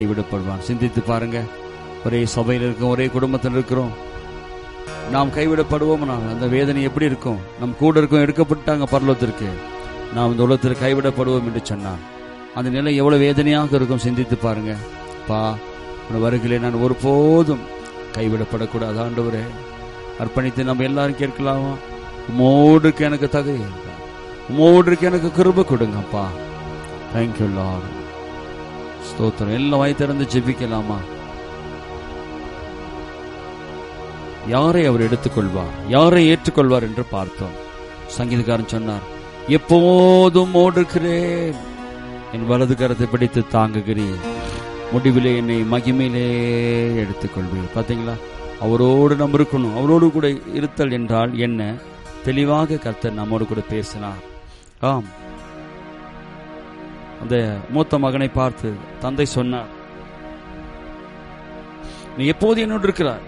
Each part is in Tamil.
கைவிடப்படுவான் சிந்தித்து பாருங்க ஒரே சபையில் இருக்கோம் ஒரே குடும்பத்தில் இருக்கிறோம் நாம் கைவிடப்படுவோம்னால் அந்த வேதனை எப்படி இருக்கும் நம் கூட இருக்கும் எடுக்கப்பட்டாங்க பரலோகத்திற்கு நாம் இந்த உலகத்தில் கைவிடப்படுவோம் என்று சொன்னான் அந்த நிலை எவ்வளவு வேதனையாக இருக்கும் சிந்தித்து பாருங்க பா உன் வருகிலே நான் ஒருபோதும் கைவிடப்படக்கூடாது ஆண்டவரே அர்ப்பணித்து நம்ம எல்லாரும் கேட்கலாமா உமோடுக்கு எனக்கு தகுதி உமோடுக்கு எனக்கு கிருப கொடுங்கப்பா தேங்க்யூ லார்ட் ஸ்தோத்திரம் எல்லாம் வாய் திறந்து ஜெபிக்கலாமா யாரை அவர் எடுத்துக்கொள்வார் யாரை ஏற்றுக்கொள்வார் என்று பார்த்தோம் சங்கீதக்காரன் சொன்னார் எப்போதும் ஓடுகிறேன் என் வலது கரத்தை பிடித்து தாங்குகிறேன் முடிவிலே என்னை மகிமையிலே எடுத்துக்கொள்வீர் பாத்தீங்களா அவரோடு நம்ம இருக்கணும் அவரோடு கூட இருத்தல் என்றால் என்ன தெளிவாக கர்த்தர் நம்மோடு கூட பேசினார் ஆம் அந்த மூத்த மகனை பார்த்து தந்தை சொன்னார் நீ எப்போது என்னோடு இருக்கிறார்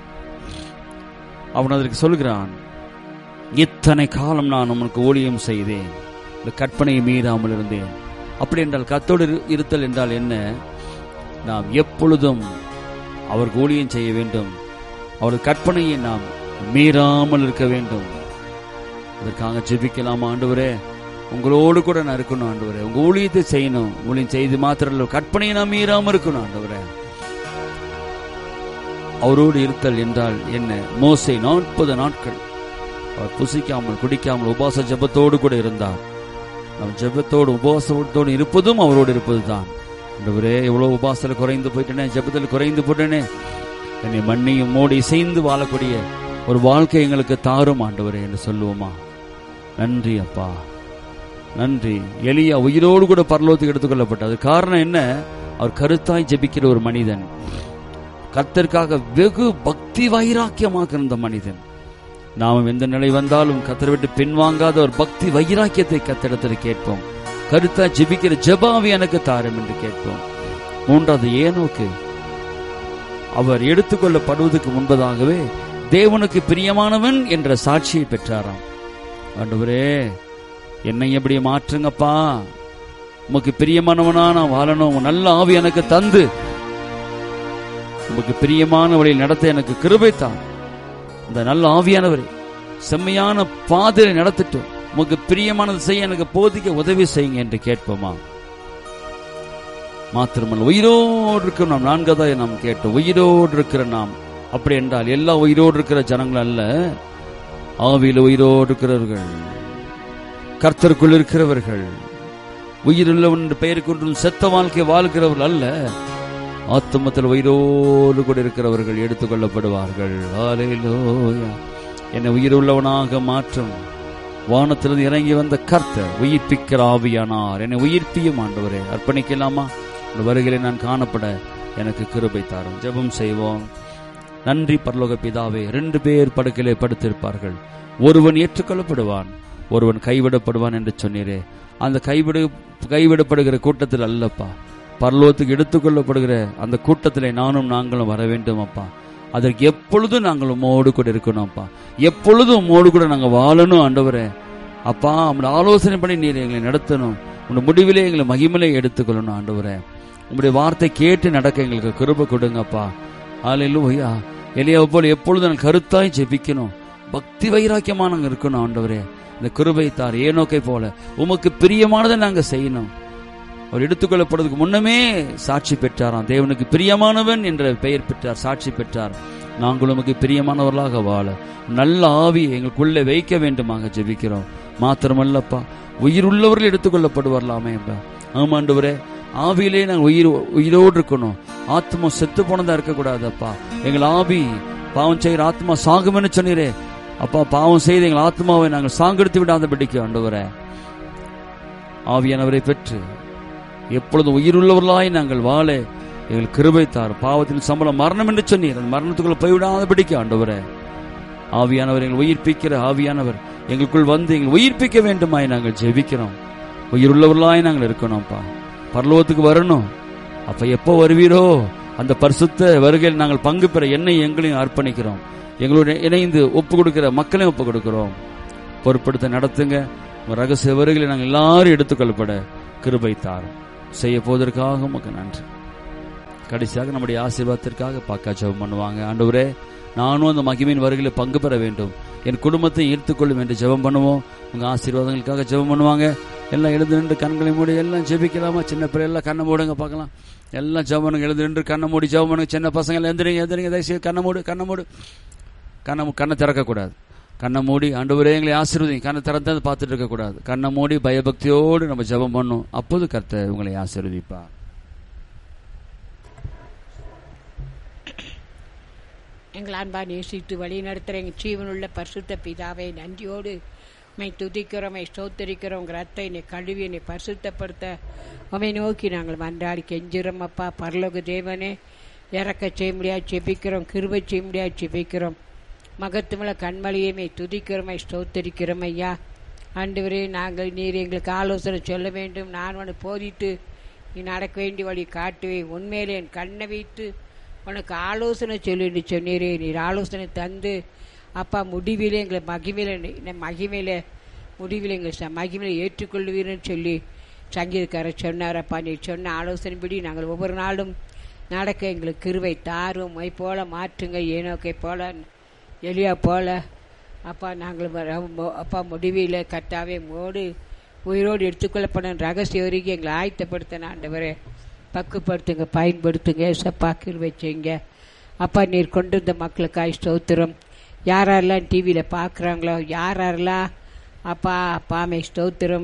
அவன் அதற்கு சொல்கிறான் இத்தனை காலம் நான் உனக்கு ஊழியம் செய்தேன் இந்த கற்பனையை மீறாமல் இருந்தேன் அப்படி என்றால் கத்தோடு இரு- இருத்தல் என்றால் என்ன நாம் எப்பொழுதும் அவருக்கு ஊழியம் செய்ய வேண்டும் அவரது கற்பனையை நாம் மீறாமல் இருக்க வேண்டும் அதற்காக ஜெபிக்கலாம் ஆண்டவரே உங்களோடு கூட நான் இருக்கணும் ஆண்டவரே உங்க ஊழியத்தை செய்யணும் ஊழியம் செய்து மாத்திரம் இல்ல, கற்பனையை நான் மீறாம இருக்கணும் ஆண்டவரே அவரோடு இருத்தல் என்றால் என்ன மோசை நாற்பது நாட்கள் அவர் புசிக்காமல் குடிக்காமல் உபாச ஜெபத்தோடு கூட இருந்தார் நம் ஜெபத்தோடு உபவாசத்தோடு இருப்பதும் அவரோடு இருப்பதுதான் ஆண்டவரே எவ்வளவு உபாசத்தில் குறைந்து போயிட்டேனே ஜெபத்தில் குறைந்து போயிட்டேனே என்னை மண்ணையும் மோடி இசைந்து வாழக்கூடிய ஒரு வாழ்க்கை எங்களுக்கு தாரும் ஆண்டவரே என்று சொல்லுவோமா நன்றி அப்பா நன்றி எலியா உயிரோடு கூட பரலோகத்துக்கு எடுத்துக்கொள்ளப்பட்டது காரணம் என்ன அவர் கருத்தாய் ஜெபிக்கிற ஒரு மனிதன் கர்த்தருக்காக வெகு பக்தி வைராக்கியமாக இருந்த மனிதன் நாம் எந்த நிலை வந்தாலும் கத்தரை விட்டு பின்வாங்காத ஒரு பக்தி வைராக்கியத்தை கத்திடத்தில் கேட்போம் கருத்தா ஜெபிக்கிற ஜெபாவி எனக்கு தாரும் என்று கேட்போம் மூன்றாவது ஏனோக்கு அவர் எடுத்துக்கொள்ளப்படுவதற்கு முன்பதாகவே தேவனுக்கு பிரியமானவன் என்ற சாட்சியை பெற்றாராம் ஆண்டவரே என்னை எப்படி மாற்றுங்கப்பா உமக்கு பிரியமானவனா நான் வாழணும் உன் நல்ல ஆவி எனக்கு தந்து உமக்கு பிரியமான வழியில் நடத்த எனக்கு கிருபைத்தான் இந்த நல்ல ஆவியானவரை செம்மையான பாதையை நடத்தட்டும் உமக்கு பிரியமானது செய்ய எனக்கு போதிக்க உதவி செய்யுங்க என்று கேட்போமா மாத்திரமல்ல உயிரோடு இருக்கிற நாம் நான்காவதாக நாம் கேட்டோம் உயிரோடு இருக்கிற நாம் அப்படி என்றால் எல்லா உயிரோடு இருக்கிற ஜனங்கள் அல்ல ஆவியில உயிரோடு இருக்கிறவர்கள் கர்த்தருக்குள் இருக்கிறவர்கள் உயிருள்ளவன் என்று பெயர் கொண்டும் செத்த வாழ்க்கை வாழ்கிறவர்கள் அல்ல ஆத்துமத்தில் உயிரோடு கூட இருக்கிறவர்கள் எடுத்துக்கொள்ளப்படுவார்கள் ஹalleluya. என்னை உயிருள்ளவனாக மாற்றும் வானத்திலிருந்து இறங்கி வந்த கர்த்தர் உயிர்ப்பிக்கிற ஆவியானார் என்னை உயிர்ப்பியும் ஆண்டவரே அர்ப்பணிக்கலாமா இந்த வருகையிலே நான் காணப்பட எனக்கு கிருபை தாரும் ஜெபம் செய்வோம் நன்றி பரலோக பிதாவே ரெண்டு பேர் படுக்கையிலே படுத்திருப்பார்கள் ஒருவன் ஏற்றுக்கொள்ளப்படுவான் ஒருவன் கைவிடப்படுவான் என்று சொன்னீரே அந்த கைவிடு கைவிடப்படுகிற கூட்டத்தில் அல்லப்பா பரலோகத்துக்கு எடுத்துக்கொள்ளப்படுகிற அந்த கூட்டத்திலே நானும் நாங்களும் வர வேண்டும் அப்பா அதற்கு எப்பொழுதும் நாங்கள் உம்மோடு கூட இருக்கணும் அப்பா எப்பொழுதும் உம்மோடு கூட நாங்கள் வாழணும் ஆண்டவரே அப்பா உங்களுடைய ஆலோசனை பண்ணி நீர் எங்களை நடத்தணும் உங்களுடைய முடிவிலே எங்களை மகிமலை எடுத்துக்கொள்ளணும் ஆண்டவரே உங்களுடைய வார்த்தை கேட்டு நடக்க எங்களுக்கு கிருபை கொடுங்கப்பா ஆலையிலூயா எலியாவை போல எப்பொழுதும் நான் கருத்தாய் ஜெபிக்கணும் பக்தி வைராக்கியமா நாங்க இருக்கணும் ஆண்டவரே இந்த கிருபை தார் ஏனோக்கை போல உமக்கு பிரியமானதை நாங்க செய்யணும் அவர் எடுத்துக்கொள்ளப்படுவதற்கு முன்னமே சாட்சி பெற்றாராம் தேவனுக்கு பிரியமானவன் என்ற பெயர் பெற்றார் சாட்சி பெற்றார் நாங்கள் உமக்கு பிரியமானவர்களாக வாழ நல்ல ஆவியை எங்களுக்குள்ளே வைக்க வேண்டுமாக ஜெபிக்கிறோம் மாத்திரமல்லப்பா உயிர் உள்ளவர்கள் எடுத்துக்கொள்ளப்படுவார்களாமே ஆமாண்டவரே ஆவியிலே நாங்கள் உயிர் உயிரோடு இருக்கணும் ஆத்மா செத்து போனதா இருக்கக்கூடாதப்பா எங்கள் ஆவி பாவம் செய்கிற ஆத்மா சாகுமென்னு சொன்னீரே அப்பா பாவம் செய்து எங்கள் ஆத்மாவை நாங்கள் சாங்கெடுத்து விடாதபடிக்கு ஆண்டவரே ஆவியானவரை பெற்று எப்பொழுதும் உயிருள்ளவர்களாய் நாங்கள் வாழ எங்கள் கிருபை தார் பாவத்தின் சம்பளம் மரணம் என்று சொன்னீர் அந்த மரணத்துக்குள்ள போய்விடாதபடிக்கு ஆண்டவரே ஆவியானவர் எங்கள் உயிர்ப்பிக்கிற ஆவியானவர் எங்களுக்குள் வந்து எங்கள் உயிர்ப்பிக்க வேண்டுமாய் நாங்கள் ஜெபிக்கிறோம் உயிருள்ளவர்களாய் நாங்கள் இருக்கணும்ப்பா பரலோகத்துக்கு வரணும் அப்ப எப்போ வருவீரோ அந்த பரிசுத்த வருகையில் நாங்கள் பங்கு பெற என்னை எங்களையும் அர்ப்பணிக்கிறோம் எங்களோட இணைந்து ஒப்பு கொடுக்கிற மக்களையும் ஒப்பு கொடுக்கிறோம் பொறுப்படுத்த நடத்துங்க உங்க ரகசிய வருகையில் நாங்கள் எல்லாரும் எடுத்துக்கொள்ளப்பட கிருபை தாரும் செய்ய போவதற்காக உமக்கு நன்றி கடைசியாக நம்முடைய ஆசீர்வாதத்திற்காக பாக்கா ஜெபம் பண்ணுவாங்க ஆண்டவரே நானும் அந்த மகிமையின் வருகையில் பங்கு பெற வேண்டும் என் குடும்பத்தை ஈர்த்துக்கொள்ளும் என்று ஜெபம் பண்ணுவோம் உங்க ஆசீர்வாதங்களுக்காக ஜெபம் பண்ணுவாங்க எல்லாம் எழுந்து நின்று கண்களை மூடி எல்லாம் ஜெபிக்கலாமா சின்ன பிள்ளை எல்லாம் கண்ணை மூடுங்க பார்க்கலாம் எல்லாம் ஜெபம் பண்ணுங்க எழுந்து நின்று கண்ணை மூடி ஜெபம் பண்ணுங்க சின்ன பசங்க எல்லாம் எந்திரிங்க எந்திரிங்க தயவுசெய்து கண்ணை மூடு கண்ணை மூடு கண்ணை மூ- கண்ணை திறக்கக்கூடாது கண்ணை மூடி ஆண்டவரே எங்களை ஆசீர்வதிங்க கண்ணை திறந்து பார்த்துட்டு இருக்கக்கூடாது கண்ணை மூடி பயபக்தியோடு நம்ம ஜெபம் பண்ணணும் அப்போது கர்த்தர் உங்களை ஆசீர்வதிப்பா எங்கள் அன்பா நேசித்து வழி நடத்துகிற எங்கள் ஜீவனுள்ள பரிசுத்த பிதாவை நன்றியோடு மை துதிக்கிறோம் மை ஸ்தோத்தரிக்கிறோம் உங்கள் ரத்தை என்னை கழுவி என்னை பரிசுத்தப்படுத்த உமை நோக்கி நாங்கள் மன்றாடி கெஞ்சுறோம் அப்பா பரலோக தேவனே இறக்க செய்ய முடியாது செபிக்கிறோம் கிருபை செய்ய முடியாது செபிக்கிறோம் மகத்துவல கண்மலையுமே துதிக்கிறோமை ஸ்தோத்தரிக்கிறோம் ஐயா ஆண்டவரே நாங்கள் நீர் எங்களுக்கு ஆலோசனை சொல்ல வேண்டும் நான் உனக்கு போதித்து நீ நடக்க வேண்டிய வழி காட்டுவேன் உண்மையிலே என் கண்ணை வைத்து உனக்கு ஆலோசனை சொல்லிட்டு சொன்னீரே நீர் ஆலோசனை தந்து அப்பா முடிவிலே எங்களை மகிமையில நி- மகிமையில முடிவில் எங்களை ச- மகிமையில ஏற்றுக்கொள்வீர்னு சொல்லி சங்கீதக்காரர் சொன்னார் அப்பா நீ சொன்ன ஆலோசனைப்படி நாங்கள் ஒவ்வொரு நாளும் நடக்க எங்களுக்கு கிருவை தாரும் மை போல மாற்றுங்க ஏனோக்கை போல எலியா போல அப்பா நாங்கள் வர- மோ- அப்பா முடிவில் கர்த்தாவே மோடு உயிரோடு எடுத்துக்கொள்ளப்பட ரகசிய வரைக்கும் எங்களை ஆயத்தப்படுத்தின ஆண்டவரே பக்குப்படுத்துங்க பயன்படுத்துங்க ஏசப்பா கிருவை செய்யுங்க அப்பா நீர் கொண்டு வந்த மக்களுக்காய் ஸ்தோத்திரம் யார் யாரெல்லாம் டிவியில் பார்க்குறாங்களோ யார் யாரெல்லாம் அப்பா அப்பாமை ஸ்தோத்திரம்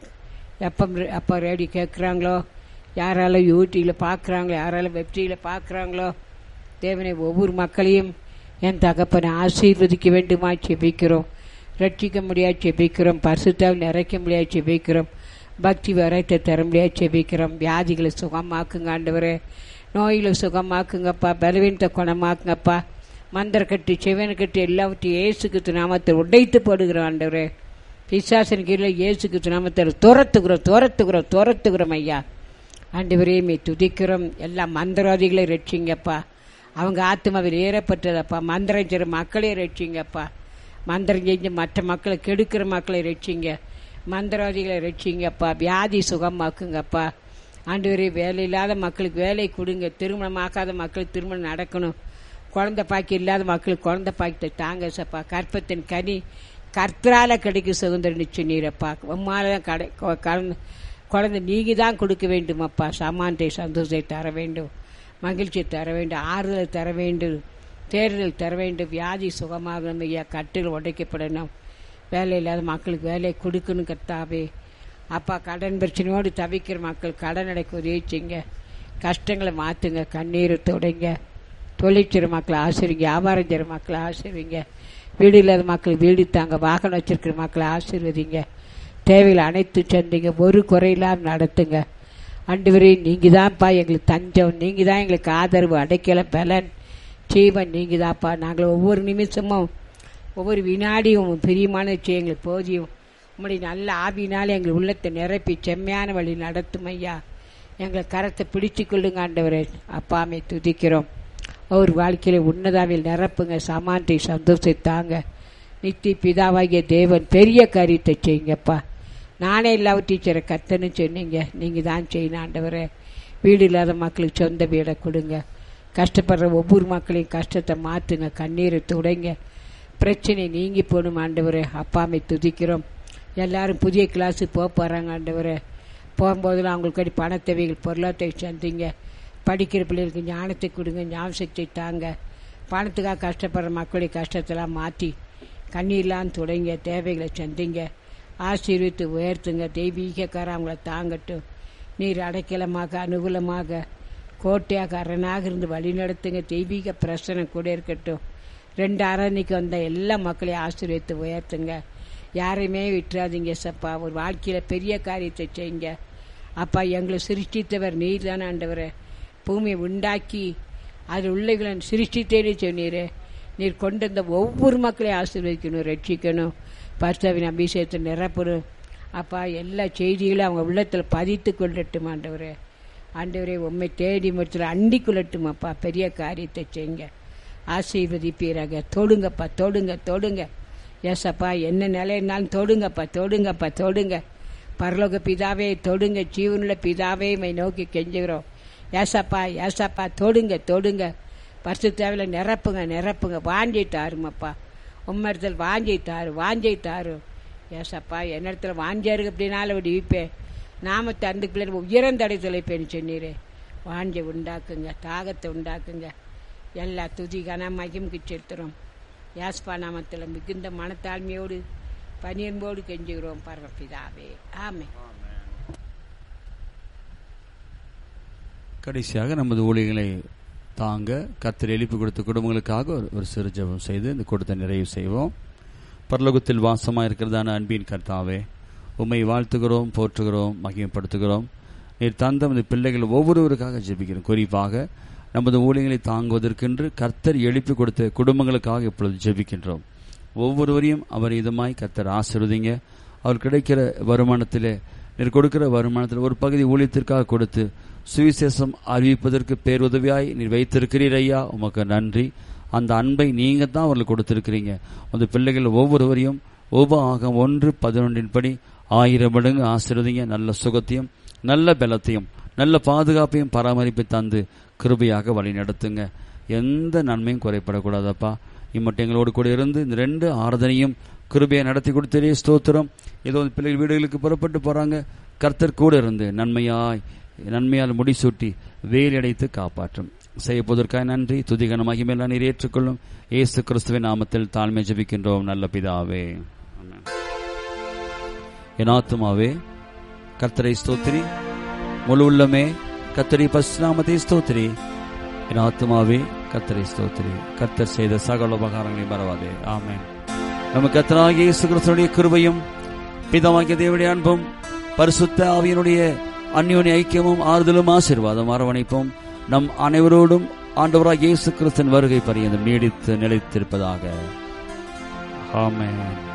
எப்போ அப்பா ரேடியோ கேட்குறாங்களோ யாராலும் யூடியூவில் பார்க்குறாங்களோ யாராலும் வெப்டியில் பார்க்குறாங்களோ தேவனை ஒவ்வொரு மக்களையும் என் தகப்பனை ஆசீர்வதிக்க வேண்டுமா செபிக்கிறோம் ரட்சிக்க முடியாது செபிக்கிறோம் பரிசுத்தாவை நிறைக்க முடியாது செபிக்கிறோம் பக்தி வரத்தை தர முடியாது செபிக்கிறோம் வியாதிகளை சுகமாக்குங்க ஆண்டவரே நோய்களை சுகமாக்குங்கப்பா பலவீனத்தை குணமாக்குங்கப்பா மந்திர கட்டி செவன் கட்டி எல்லாவற்றையும் இயேசுக்கு நாமத்தை உடைத்து போடுகிறோம் ஆண்டவரே பிசாசன் கீழே இயேசுக்கு நாமத்தில் துரத்துகிறோம் துரத்துகிறோம் துரத்துகிறோம் ஐயா ஆண்டவரே மே துதிக்கிறோம் எல்லா மந்திரவாதிகளை ரட்சிங்கப்பா அவங்க ஆத்மாவில் ஏறப்பட்டதப்பா மந்திரம் செய்கிற மக்களை ரட்சிங்கப்பா மந்திரம் செஞ்சு மற்ற மக்களை கெடுக்கிற மக்களை ரட்சிங்க மந்திரவாதிகளை ரட்சிங்கப்பா வியாதி சுகமாக்குங்கப்பா ஆண்டவரே வேலை இல்லாத மக்களுக்கு வேலை கொடுங்க திருமணமாக்காத மக்களுக்கு திருமணம் நடக்கணும் குழந்தை பாக்கி இல்லாத மக்களுக்கு குழந்தை பாக்கியத்தை தாங்க சப்பா கற்பத்தின் கனி கர்த்தரால கிடைக்கும் சுதந்திரம் சொன்னீரப்பா உம்மால தான் கடை கொ- கலந்து குழந்தை நீங்க தான் கொடுக்க வேண்டுமப்பா சமானத்தை சந்தோஷத்தை தர வேண்டும் மகிழ்ச்சியை தர வேண்டும் ஆறுதலை தர வேண்டும் தேர்தல் தர வேண்டும் வியாதி சுகமாகணும் ஐயா கட்டில் உடைக்கப்படணும் வேலை இல்லாத மக்களுக்கு வேலை கொடுக்கணும் கர்த்தாவே அப்பா கடன் பிரச்சனையோடு தவிக்கிற மக்கள் கடன் அடைக்க உதவி செய்யுங்க கஷ்டங்களை மாற்றுங்க கண்ணீரை தொடங்க தொழிற்சிற மக்களை ஆசிரிங்க வியாபாரம் செய்கிற மக்களை ஆசிர்வீங்க வீடு இல்லாத மக்கள் வீடு தாங்க வாகனம் வச்சிருக்கிற மக்களை ஆசீர்வதிங்க தேவையில் அனைத்து சந்திங்க ஒரு குறையில்லாம நடத்துங்க ஆண்டவரே நீங்கள் தான்ப்பா எங்களுக்கு தஞ்சம் நீங்கள் தான் எங்களுக்கு ஆதரவு அடைக்கல பலன் ஜீவன் நீங்கள் தான்ப்பா நாங்கள் ஒவ்வொரு நிமிஷமும் ஒவ்வொரு வினாடியும் உம் பிரியமான செய்ய எங்களுக்கு போதியும் உம்முடைய நல்ல ஆவினாலே எங்கள் உள்ளத்தை நிரப்பி செம்மையான வழி நடத்தும் ஐயா எங்களை கரத்தை பிடிச்சு கொள்ளுங்க ஆண்டவரே அப்பாமை துதிக்கிறோம் அவர் வாழ்க்கையில உன்னதாவில் நிரப்புங்க சமானத்தை சந்தோஷத்தாங்க நித்தி பிதாவாகிய தேவன் பெரிய காரியத்தை செய்யுங்கப்பா நானே இல்லாத டீச்சரை கத்தன்னு சொன்னீங்க நீங்கள் தான் செய்யணும் ஆண்டவரே வீடு இல்லாத மக்களுக்கு சொந்த வீடை கொடுங்க கஷ்டப்படுற ஒவ்வொரு மக்களையும் கஷ்டத்தை மாற்றுங்க கண்ணீரை துடைங்க பிரச்சனை நீங்கி போகணும் ஆண்டவரே அப்பாமை துதிக்கிறோம் எல்லாரும் புதிய கிளாஸுக்கு போக போகிறாங்க ஆண்டவரே போகும்போதெல்லாம் அவங்களுக்கு அடி பணத்தேவைகள் பொருளாதார சந்திங்க படிக்கிற பிள்ளைகளுக்கு ஞானத்தை கொடுங்க ஞாபகத்தை தாங்க பணத்துக்காக கஷ்டப்படுற மக்களுடைய கஷ்டத்தெல்லாம் மாற்றி கண்ணீர்லாம் தொடங்க தேவைகளை சந்திங்க ஆசீர்வித்து உயர்த்துங்க தெய்வீகக்கார அவங்கள தாங்கட்டும் நீர் அடைக்கலமாக அனுகூலமாக கோட்டையாக அரணாக இருந்து வழி நடத்துங்க தெய்வீக பிரசனை கூட இருக்கட்டும் ரெண்டு அரணிக்கு வந்த எல்லா மக்களையும் ஆசீர்வித்து உயர்த்துங்க யாரையுமே விட்டுறாதீங்க சப்பா ஒரு வாழ்க்கையில் பெரிய காரியத்தை செய்யுங்க அப்பா எங்களை சிருஷ்டித்தவர் நீர் தானே ஆண்டவரே பூமியை உண்டாக்கி அதில் உள்ளவர்களை சிருஷ்டித்தேன்னு சொன்னீரே நீர் கொண்டு வந்த ஒவ்வொரு மக்களையும் ஆசீர்வதிக்கணும் ரட்சிக்கணும் பரிசுவின் அபிஷேகத்தை நிரப்பணும் அப்பா எல்லா செய்திகளும் அவங்க உள்ளத்தில் பதித்து கொள்ளட்டும் ஆண்டவரே ஆண்டவரே உண்மை தேடி முடிச்சல அண்டி கொள்ளட்டும் அப்பா பெரிய காரியத்தை செய்யுங்க ஆசீர்வதிப்பீராக தொடுங்கப்பா தொடுங்க தொடுங்க ஏசப்பா என்ன நிலையினாலும் தொடுங்கப்பா தொடுங்கப்பா தொடுங்க பரலோக பிதாவே தொடுங்க ஜீவனுள்ள பிதாவே மை நோக்கி கெஞ்சுகிறோம் ஏசப்பா ஏசப்பா தொடுங்க தொடுங்க பரிசு தேவையில் நிரப்புங்க நிரப்புங்க வாஞ்சி தாருமப்பா உம்மரத்தில் வாஞ்சி தாரு வாஞ்சி தாரு ஏசப்பா என்னிடத்துல வாஞ்சியா இருக்கு அப்படின்னால விடுவிப்பேன் நாம தந்து பிள்ளை உயரந்தடை தொலைப்பேன்னு சொன்னீரே வாஞ்சை உண்டாக்குங்க தாகத்தை உண்டாக்குங்க எல்லா துதி கனமாக்கும் செலுத்துகிறோம் யாஸ்பா நாமத்தில் மிகுந்த மனத்தாழ்மையோடு பனியன்போடு கெஞ்சுகிறோம் பரமபிதாவே ஆமே கடைசியாக நமது ஊழியர்களை தாங்க கர்த்தர் எழுப்பி கொடுத்த குடும்பங்களுக்காக ஒரு ஒரு சிறு ஜெபம் செய்து இந்த கூட்டத்தை நிறைவு செய்வோம் பரலோகத்தில் வாசமாக இருக்கிறதான அன்பின் கர்த்தாவே உம்மை வாழ்த்துகிறோம் போற்றுகிறோம் மகிமைப்படுத்துகிறோம் நீர் தந்த நமது பிள்ளைகள் ஒவ்வொருவருக்காக ஜெபிக்கிறோம் குறிப்பாக நமது ஊழியர்களை தாங்குவதற்கென்று கர்த்தர் எழுப்பி கொடுத்த குடும்பங்களுக்காக இப்பொழுது ஜெபிக்கின்றோம் ஒவ்வொருவரையும் அவர் இதமாய் கர்த்தர் ஆசிர்வதிங்க அவர் கிடைக்கிற வருமானத்திலே நீர் கொடுக்கிற வருமானத்தில் ஒரு பகுதி ஊழியத்திற்காக கொடுத்து சுவிசேஷம் அறிவிப்பதற்கு பேருதவியாய் நீர் வைத்திருக்கிறீர் ஐயா உமக்கு நன்றி அந்த அன்பை நீங்க தான் அவர்களுக்கு கொடுத்திருக்கிறீங்க அந்த பிள்ளைகள் ஒவ்வொருவரையும் உபாகம் ஒன்று பதினொன்றின் படி ஆயிரம் மடங்கு ஆசீர்வதிங்க நல்ல சுகத்தையும் நல்ல பலத்தையும் நல்ல பாதுகாப்பையும் பராமரிப்பு தந்து கிருபையாக வழி நடத்துங்க எந்த நன்மையும் குறைபடக்கூடாதப்பா இம்மட்டும் எங்களோடு கூட இருந்து இந்த ரெண்டு ஆராதனையும் கிருபையை நடத்தி கொடுத்தே ஸ்தோத்திரம் ஏதோ இந்த பிள்ளைகள் வீடுகளுக்கு புறப்பட்டு போறாங்க கர்த்தர் கூட இருந்து நன்மையாய் நன்மையால் முடிசூட்டி வேலடைத்து காப்பாற்றும் செய்யப்போவதற்காக நன்றி துதிகன மகிமையெல்லாம் நீர் ஏற்றுக்கொள்ளும் இயேசு கிறிஸ்துவின் நாமத்தில் தாழ்மை ஜெபிக்கின்றோம் நல்ல பிதாவே ஆமென். என் ஆத்துமாவே கர்த்தரை ஸ்தோத்திரி முழு உள்ளமே கர்த்தரி பசுநாமத்தை ஸ்தோத்திரி என் ஆத்துமாவே கர்த்தரை ஸ்தோத்திரி கர்த்தர் செய்த சகல உபகாரங்களை மறவாதே ஆமென் நம்ம கர்த்தராகிய இயேசு கிறிஸ்துடைய கிருபையும் பிதமாகிய தேவனுடைய அன்பும் பரிசுத்த ஆவியனுடைய அந்யோன்ய ஐக்கியமும் ஆறுதலும் ஆசீர்வாதம் அரவணைப்பும் நம் அனைவரோடும் ஆண்டவராக இயேசு கிறிஸ்தன் வருகை பரியந்தம் நீடித்து நிலைத்திருப்பதாக ஆமென்